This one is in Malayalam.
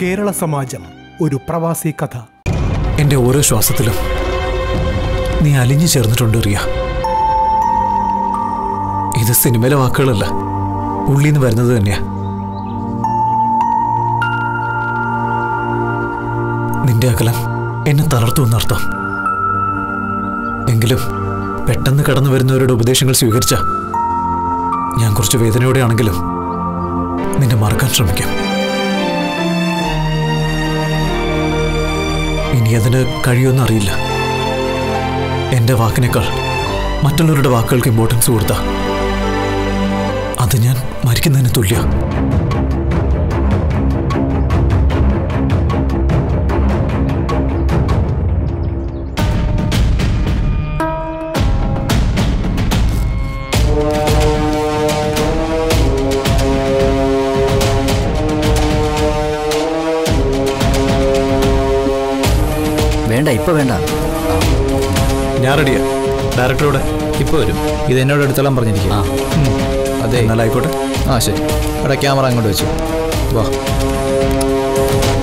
കേരള സമാജം ഒരു പ്രവാസി കഥ എന്റെ ഓരോ ശ്വാസത്തിലും നീ അലിഞ്ഞു ചേർന്നിട്ടുണ്ട് റിയ ഇത് സിനിമയിലെ വാക്കുകളല്ല ഉള്ളിന്ന് വരുന്നത് തന്നെയാ നിന്റെ അകലം എന്നെ തളർത്തു എന്നർത്ഥം എങ്കിലും പെട്ടെന്ന് കടന്നു വരുന്നവരുടെ ഉപദേശങ്ങൾ സ്വീകരിച്ച ഞാൻ കുറച്ച് വേദനയോടെയാണെങ്കിലും നിന്നെ മറക്കാൻ ശ്രമിക്കാം ഇനി അതിന് കഴിയുമെന്ന് അറിയില്ല എന്റെ വാക്കിനേക്കാൾ മറ്റുള്ളവരുടെ വാക്കുകൾക്ക് ഇമ്പോർട്ടൻസ് കൊടുത്ത അത് ഞാൻ മരിക്കുന്നതിന് തുല്യ വേണ്ട ഇപ്പൊ വേണ്ട ഞാൻ റെഡിയാ ഡയറക്ടറോട് ഇപ്പോൾ വരും ഇത് എന്നോട് എടുത്തോളാൻ പറഞ്ഞിരിക്കുക ആ അതെ എന്നാൽ ആയിക്കോട്ടെ ആ ശരി അവിടെ ക്യാമറ അങ്ങോട്ട് വെച്ചു വാ